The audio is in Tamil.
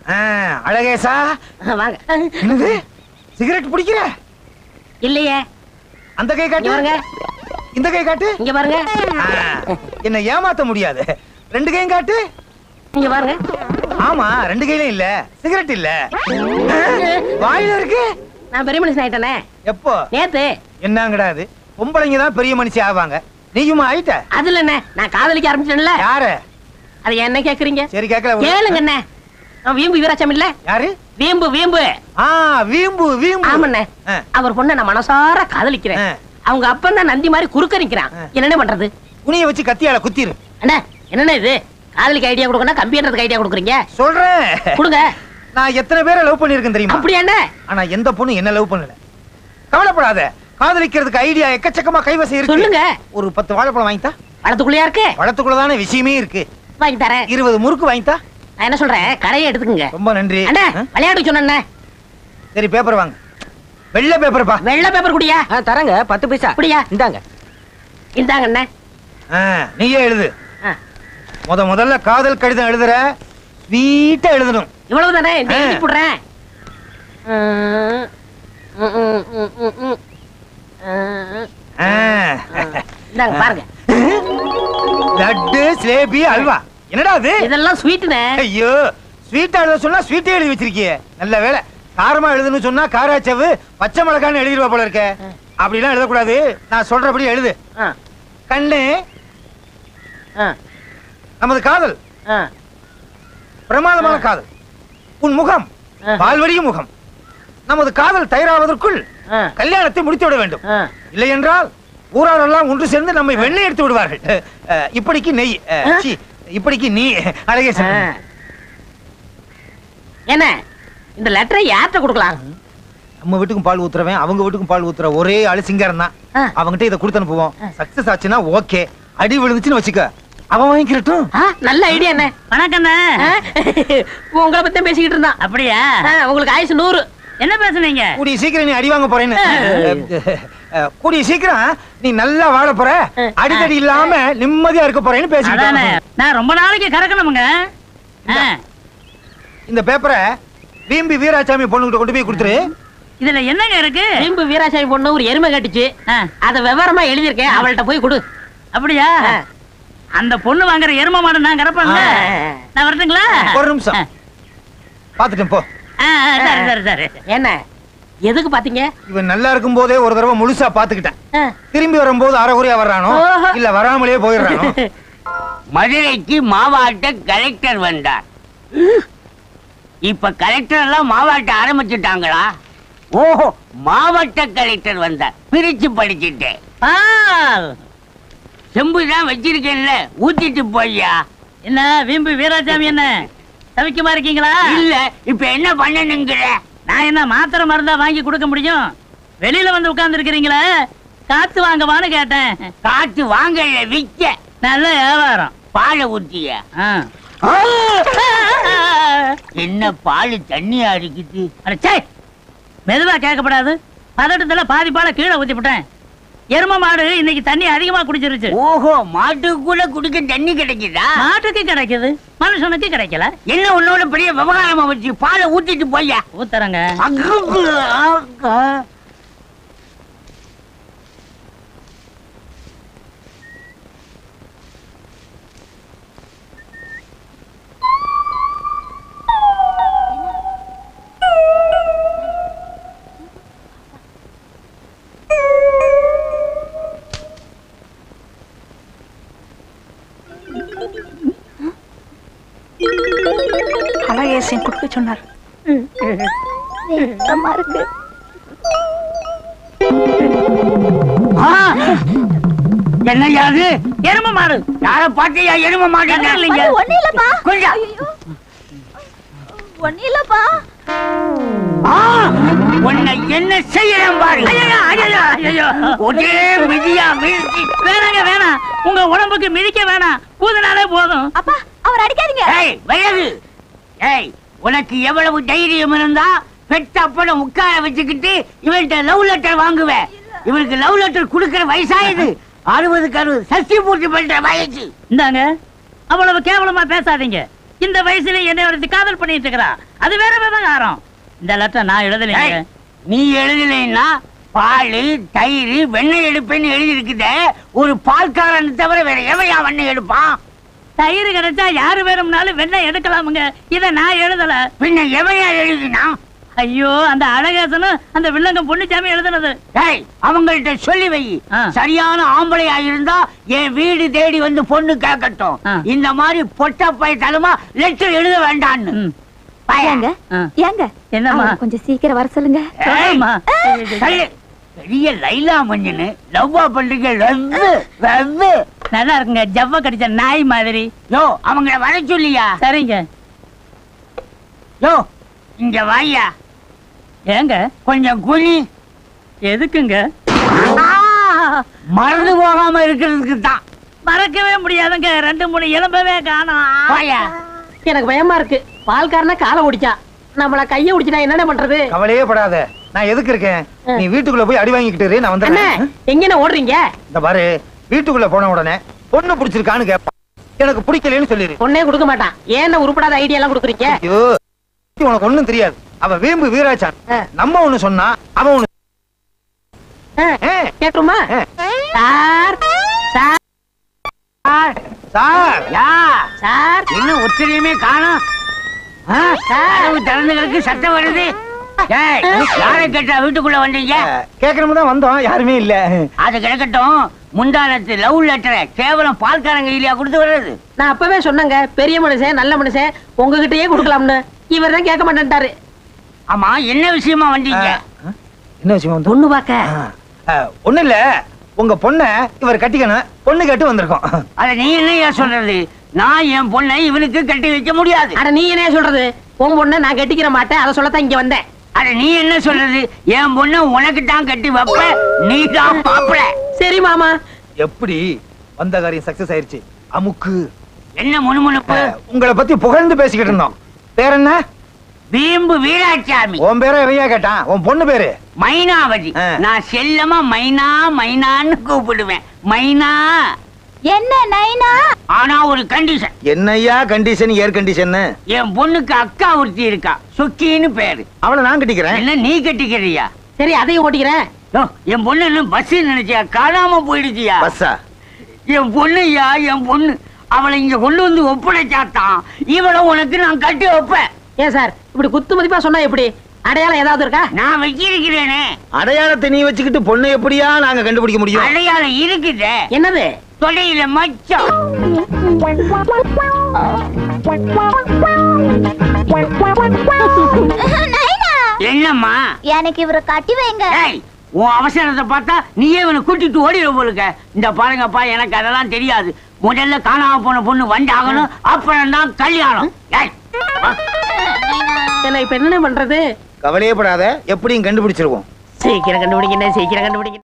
ஆ, அழகேசா வாங்க என்னது சிகரெட் பிடிக்கிற இல்லையே அந்த கை இங்க காட்டு பாருங்க இந்த கை காட்டு இங்க பாருங்க ஆ, என்னை ஏமாத்த முடியாது ரெண்டு கையும் காட்டு இங்க பாருங்க ஆமா ரெண்டு கையிலும் இல்ல சிகரெட் இல்ல ஆ, வாயில இருக்கு நான் பெரிய மனுஷன் ஆயிட்டேனே எப்போ நேத்து என்னங்கடா அது பொம்பளைங்க தான் பெரிய மனுஷி ஆவாங்க நீயுமா ஆயிட்ட அதுல என்ன நான் காதலிக்க ஆரம்பிச்சிட்டேன்ல யாரு அது என்ன கேக்குறீங்க சரி கேக்கல கேளுங்க என்ன நான் வீம்பு வீராச்சம் இல்ல யாரு வீம்பு வீம்பு ஆ வீம்பு வீம்பு ஆமண்ணே ஆ. அவர் பொண்ண நான் மனசார காதலிக்கிறேன் ஆ. அவங்க அப்பன் தான் நந்தி மாதிரி குறுக்க நிக்கிறான் ஆ. என்னென்ன பண்றது குனிய வச்சு கத்தியால குத்திரு அண்ணா என்னண்ணே இது காதலிக்கு ஐடியா கொடுக்கணும் கம்பின்றதுக்கு ஐடியா கொடுக்குறீங்க சொல்றேன் கொடுங்க நான் எத்தனை பேரை லவ் பண்ணிருக்கேன் தெரியுமா அப்படியா என்ன ஆனா எந்த பொண்ணு என்ன லவ் பண்ணல கவலைப்படாத காதலிக்கிறதுக்கு ஐடியா எக்கச்சக்கமா கைவசம் இருக்கு சொல்லுங்க. ஒரு பத்து வாழைப்பழம் வாங்கித்தா பழத்துக்குள்ளயா இருக்கு பழத்துக்குள்ளதான விஷயமே இருக்கு வாங்கி தரேன் இருபது முறுக்கு வாங்கித்தா நான் என்ன சொல்றேன் கடையை எடுத்துக்கங்க ரொம்ப நன்றி அண்ணா ஆ? விளையாட்டு சொன்னேன் சரி பேப்பர் வாங்க வெள்ளை பேப்பர்ப்பா வெள்ளை பேப்பர் குடியா தரங்க பத்து பைசா அப்படியா இந்தாங்க இந்தாங்க அண்ணே ஆ, நீயே எழுது ஆ, முத முதல்ல காதல் கடிதம் எழுதுற ஸ்வீட்டா எழுதணும் இவ்வளவு தானே இந்த ஆ. எழுதி போடுறேன் ம், ம், ம், ம், ம், ம். ம், ஆ. இந்தாங்க பாருங்க லட்டு சிலேபி அல்வா என்னடா அது இதெல்லாம் ஸ்வீட்டுனே ஐயோ ஸ்வீட்டா எழுத சொன்னா ஸ்வீட்டே எழுதி வச்சிருக்கியே நல்ல வேலை காரமா எழுதுன்னு சொன்னா காராச்சவு பச்சை மிளகான்னு எழுதிருவா போல இருக்க அப்படிலாம் எழுதக்கூடாது நான் சொல்றபடி எழுது ஆ, கண்ணு ஆ, நமது காதல் ஆ. பிரமாதமான காதல் உன் முகம் ஆ. பால்வடியும் முகம் நமது காதல் தயாராவதற்குள் ஆ, கல்யாணத்தை முடித்து விட வேண்டும் ஆ. இல்லை என்றால் ஊராரெல்லாம் ஒன்று சேர்ந்து நம்மை வெண்ணெய் எடுத்து விடுவார்கள் அஹ், இப்படிக்கு நெய் அஹ், ஆ? சீ, இப்படிக்கு நீ அழகே ஆ. என்ன இந்த லெட்டரை யார்கிட்ட கொடுக்கலாம் நம்ம வீட்டுக்கும் பால் ஊத்துறவன் அவங்க வீட்டுக்கும் பால் ஊத்துற ஒரே ஆளு சிங்காரம் தான் ஆ. அவங்கிட்ட இதை கொடுத்து அனுப்புவோம் ஆ. சக்சஸ் ஆச்சுன்னா ஓகே அடி விழுந்துச்சுன்னு வச்சுக்க அவன் வாங்கிக்கிறட்டும் ஆ, நல்ல ஐடியா என்ன வணக்கம் ஆ? உங்களை பத்தி பேசிக்கிட்டு இருந்தான் அப்படியா ஆ, உங்களுக்கு ஆயுசு நூறு என்ன பேசுனீங்க கூடிய சீக்கிரம் நீ அடி வாங்க போறேன்னு அஹ், அஹ், கூடிய சீக்கிரம் நீ நல்லா வாழ போற அடிதடி இல்லாம நிம்மதியா இருக்க போறேன்னு அதானே பேசிக்கிட்டேன் நான் ரொம்ப நாளைக்கு கறக்கணுமுங்க ஆ, இந்த பேப்பரை வீம்பி வீராசாமி பொண்ணுகிட்ட கொண்டு போய் கொடுத்துரு இதுல என்னங்க இருக்கு வீம்பு வீராசாமி பொண்ணு ஒரு எருமை கட்டுச்சு ஆ, அத விவரமா எழுதியிருக்கேன் அவள்கிட்ட போய் கொடு அப்படியா ஆ. அந்த பொண்ணு வாங்குற எரும மாடு நான் கறப்பாங்க ஆ. நான் வரட்டுங்களா ஒரு நிமிஷம் ஆ. பாத்துட்டேன் போ ஆ, ஆ, சரி சரி சரி என்ன எதுக்கு பாத்தீங்க இவன் நல்லா இருக்கும் போதே ஒரு தடவை முழுசா பாத்துக்கிட்டேன் ஆ. திரும்பி வரும்போது அரைகுறையா வர்றானோ ஓஹோ. இல்ல வராமலே போயிடுறானோ மதுரைக்கு மாவாட்ட கலெக்டர் வந்தார் இப்ப கலெக்டர் எல்லாம் மாவாட்ட ஆரம்பிச்சுட்டாங்களா ஓஹோ மாவட்ட கலெக்டர் வந்தார் பிரிச்சு படிச்சுட்டேன் பால் செம்பு தான் வச்சிருக்கேன்ல ஊத்திட்டு போய்யா என்ன வீம்பு வீராசாமி என்ன தவிக்குமா இருக்கீங்களா இல்ல இப்ப என்ன பண்ணணுங்கிற நான் என்ன மாத்திரை மருந்தா வாங்கி கொடுக்க முடியும் வெளியில வந்து உட்கார்ந்து இருக்கிறீங்களே காத்து வாங்கவான்னு கேட்டேன் காத்து வாங்கல விக்க நல்ல வியாபாரம் பாலை ஊத்திய ஆ. என்ன பால் தண்ணியா இருக்குது அட சே மெதுவா கேட்கப்படாது பதட்டத்துல பாதி பாலை கீழே ஊத்தி விட்டேன் எரும மாடு இன்னைக்கு தண்ணி அதிகமா குடிச்சிருச்சு ஓஹோ மாட்டுக்கு கூட குடிக்க தண்ணி கிடைக்குதா மாட்டுக்கு கிடைக்குது மனுஷனுக்கு கிடைக்கல என்ன உன்னோட பெரிய விவகாரமா வச்சு பாலை ஊத்திட்டு போய்யா ஊத்துறங்க அழகேசன் கொடுக்க சொன்னார் வேகமா இருக்கு என்ன யாது எரும மாடு யார பாத்தியா எரும மாட்டேன் இல்லைங்க. அது ஒண்ணு இல்லப்பா கொஞ்சம். ஐயோ. ஒண்ணு இல்லப்பா உன்னை என்ன செய்யறேன் பாரு ஐயோ ஐயோ ஐயோ ஒரே மிதியா வீழ்ச்சி வேணாங்க வேணாம் உங்க உடம்புக்கு மிதிக்க வேணாம் ஊதுனாலே போதும் அப்பா அவர் அடிக்காதீங்க ஏய் வயது ஏய் உனக்கு எவ்வளவு தைரியம் இருந்தா பெத்த அப்பனை உட்கார வச்சுக்கிட்டு இவன்கிட்ட லவ் லெட்டர் வாங்குவேன் இவனுக்கு லவ் லெட்டர் கொடுக்கிற வயசாயுது அறுபதுக்கு அறுபது சஷ்டி பூர்த்தி பண்ற வயசு இந்தாங்க அவ்வளவு கேவலமா பேசாதீங்க இந்த வயசுல என்ன ஒருத்தி காதல் பண்ணிட்டு இருக்கிறா அது வேற விவகாரம் இந்த லெட்டர் நான் எழுதலைங்க ஏய், நீ எழுதலைன்னா பால் தயிர் வெண்ணெய் எடுப்பேன்னு எழுதி இருக்குதே ஒரு பால்காரன் தவிர வேற எவையா வெண்ணெய் எடுப்பான் தயிர் கிடைச்சா யாரு வேணும்னாலும் வெண்ணெய் எடுக்கலாமுங்க இத நான் எழுதல பின்ன எவையா எழுதினா ஐயோ அந்த அழகேசனும் அந்த வில்லங்கம் பொண்ணுச்சாமி எழுதுனது டேய் அவங்கள்ட்ட சொல்லி வை ஆ. சரியான ஆம்பளையா இருந்தா என் வீடு தேடி வந்து பொண்ணு கேட்கட்டும் ஆ. இந்த மாதிரி பொட்ட பயத்தாலுமா லெட்டர் எழுத வேண்டான்னு ம். பையன். ஏங்க ஆ. ஏங்க என்னம்மா? அவரை கொஞ்சம் சீக்கிரம் வர சொல்லுங்க ஏய், சொல்லும்மா. தள்ளு. பெரிய லைலா மஞ்சனு லவ்வா பண்றீங்க லவ்வு லவ்வு நல்லா இருக்குங்க ஜவ்வ கடிச்ச நாய் மாதிரி யோ அவங்கள வர சொல்லியா சரிங்க யோ இங்க வாயா ஏங்க கொஞ்சம் குனி எதுக்குங்க மறந்து போகாம இருக்கிறதுக்கு தான் மறக்கவே முடியாதுங்க ரெண்டு மூணு எலும்பவே காணோம் வாயா எனக்கு பயமா இருக்கு பால்காரனா காலை ஒடிச்சான் நம்மள கைய ஒடிச்சுட்டா என்னென்ன பண்றது கவலையே படாத நான் எதுக்கு இருக்கேன் நீ வீட்டுக்குள்ள போய் அடி வாங்கிக்கிட்டு இரு, நான் அண்ணே வந்துடுறேன் எங்கன ஓடுறீங்க இந்த பாரு வீட்டுக்குள்ள போன உடனே பொண்ணு பிடிச்சிருக்கான்னு கேட்பான் எனக்கு பிடிக்கலன்னு சொல்லிரு பொண்ணே கொடுக்க மாட்டான் ஏன் உருப்படாத ஐடியா எல்லாம் கொடுக்குறீங்க ஐயோ உனக்கு ஒண்ணும் தெரியாது அவ வீம்பு வீராச்சான் ஆ. நம்ம ஒண்ணு சொன்னா அவன் ஒண்ணு ஆ, ஆ, கேட்டுமா ஆ. Sir sir sir yeah sir என்ன ஒத்திரையுமே காணோம் ஆ, கதவு திறந்து கிடக்கு சத்தம் வருது ஏய், யாரை கேட்டா வீட்டுக்குள்ள வந்தீங்க கேட்கணும் தான் வந்தோம் யாருமே இல்ல அது கிடக்கட்டும் முந்தானத்து லவ் லெட்டரை கேவலம் பால்காரங்க இல்லையா கொடுத்து வர்றது நான் அப்பவே சொன்னேங்க பெரிய மனுஷன் நல்ல மனுஷன் உங்ககிட்டயே கொடுக்கலாம்னு இவர் தான் கேட்க மாட்டேன்ட்டாரு ஆமா என்ன விஷயமா வந்தீங்க ஆ, என்ன விஷயம் வந்து பொண்ணு பார்க்க ஒண்ணு இல்ல உங்க பொண்ண இவர் கட்டிக்கணும் பொண்ணு கேட்டு வந்திருக்கோம் அத நீ என்னையா சொல்றது நான் என் பொண்ணை இவனுக்கு கட்டி வைக்க முடியாது அட நீ என்ன சொல்றது உன் பொண்ணை நான் கட்டிக்கிற மாட்டேன் அதை சொல்லத்தான் இங்க வந்தேன் அட நீ என்ன சொல்றது என் பொண்ணை உனக்கு தான் கட்டி வைப்ப நீ தான் மாப்பிள சரி மாமா எப்படி வந்த காரியம் சக்சஸ் ஆயிருச்சு அமுக்கு என்ன முணுமுணுப்பு ஆ, உங்களை பத்தி புகழ்ந்து பேசிக்கிட்டு இருந்தோம் பேர் என்ன வீம்பு வீராசாமி உன் பேரை எவையா கேட்டான் உன் பொண்ணு பேரு மைனாவதி ஆ. நான் செல்லமா மைனா மைனான்னு கூப்பிடுவேன் மைனா என்ன நைனா ஆனா ஒரு கண்டிஷன் என்னய்யா கண்டிஷன் ஏர் கண்டிஷன் என் பொண்ணுக்கு அக்கா ஒருத்தி இருக்கா சுக்கின்னு பேரு அவளை நான் கட்டிக்கிறேன் என்ன நீ கட்டிக்கிறியா சரி அதையும் ஓட்டிக்கிறேன் யோ, என் பொண்ணு என்ன பஸ் நினைச்சியா காணாம போயிடுச்சியா பஸ்ஸா என் பொண்ணுயா என் பொண்ணு அவளை இங்க கொண்டு வந்து ஒப்படைச்சாத்தான் இவளை உனக்கு நான் கட்டி வைப்பேன் ஏன் சார் இப்படி குத்து மதிப்பா சொன்னா எப்படி அடையாளம் ஏதாவது இருக்கா நான் வச்சிருக்கிறேனே அடையாளத்தை நீ வச்சுக்கிட்டு பொண்ணு எப்படியா நாங்க கண்டுபிடிக்க முடியும் அடையாளம் இருக்குதே என்னது தொடையில மச்சம் நைனா என்னம்மா எனக்கு இவரை கட்டி வைங்க ஏய் உன் அவசரத்தை பார்த்தா நீயே இவனை கூட்டிட்டு ஓடிட போலுக்க இந்த பாருங்கப்பா எனக்கு அதெல்லாம் தெரியாது முதல்ல காணாம போன பொண்ணு வந்தாகணும் அப்புறம் தான் கல்யாணம் ஏய், வா. என்ன இப்ப என்ன பண்றது கவலையே படாத எப்படியும் கண்டுபிடிச்சிருவோம் சீக்கிரம் கண்டுபிடிங்க சீக்கிரம் கண்டுபிடிங்க